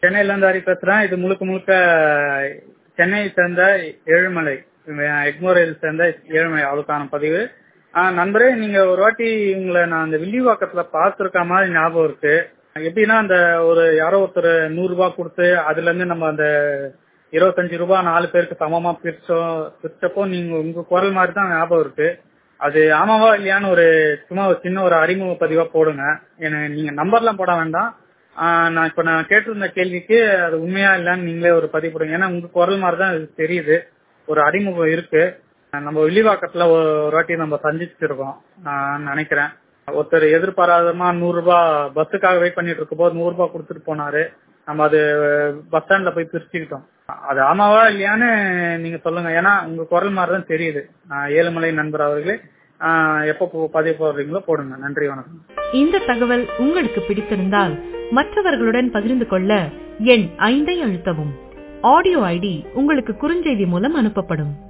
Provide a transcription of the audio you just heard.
சென்னையில இருந்து ஹரி பேசுறேன் இது முழுக்க முழுக்க சென்னையை சேர்ந்த ஏழுமலை எக்மோரையில் சேர்ந்த ஏழுமலை அவளுக்கான பதிவு ஆஹ் நண்பரே நீங்க ஒரு வாட்டி உங்களை நான் அந்த வில்லிவாக்கத்துல பார்த்திருக்க மாதிரி ஞாபகம் இருக்கு எப்படின்னா அந்த ஒரு யாரோ ஒருத்தர் நூறு ரூபாய் கொடுத்து அதுல இருந்து நம்ம அந்த இருபத்தஞ்சு ரூபாய் நாலு பேருக்கு சமமா பிரிச்சோம் பிரிச்சப்போ நீங்க உங்க குரல் மாதிரி தான் ஞாபகம் இருக்கு அது ஆமாவா இல்லையான்னு ஒரு சும்மா ஒரு சின்ன ஒரு அறிமுக பதிவா போடுங்க எனக்கு நீங்க நம்பர்லாம் போட வேண்டாம் ஆஹ் நான் இப்ப நான் கேட்டிருந்த கேள்விக்கு அது உண்மையா இல்லைன்னு நீங்களே ஒரு பதிவு போடுங்க ஏன்னா உங்க குரல் மாதிரி தான் இது தெரியுது ஒரு அறிமுகம் இருக்கு நம்ம வில்லிவாக்கத்துல ஒரு ஒரு வாட்டி நம்ம சந்திச்சிருக்கோம் நான் நினைக்கிறேன் ஒருத்தர் எதிர்பாராதமா நூறு ரூபாய் பஸ்ஸுக்காக வெயிட் பண்ணிட்டு இருக்கும் போது நூறு ரூபாய் கொடுத்துட்டு போனாரு நம்ம அது பஸ் ஸ்டாண்ட்ல போய் பிரிச்சுக்கிட்டோம் அது ஆமாவா இல்லையான்னு நீங்க சொல்லுங்க ஏன்னா உங்க குரல் மாதிரி தான் தெரியுது ஏழுமலை நண்பர் அவர்களே எப்போ பதிவு போடுறீங்களோ போடுங்க நன்றி வணக்கம் இந்த தகவல் உங்களுக்கு பிடித்திருந்தால் மற்றவர்களுடன் பகிர்ந்து கொள்ள எண் ஐந்தை அழுத்தவும் ஆடியோ ஐடி உங்களுக்கு குறுஞ்செய்தி மூலம் அனுப்பப்படும்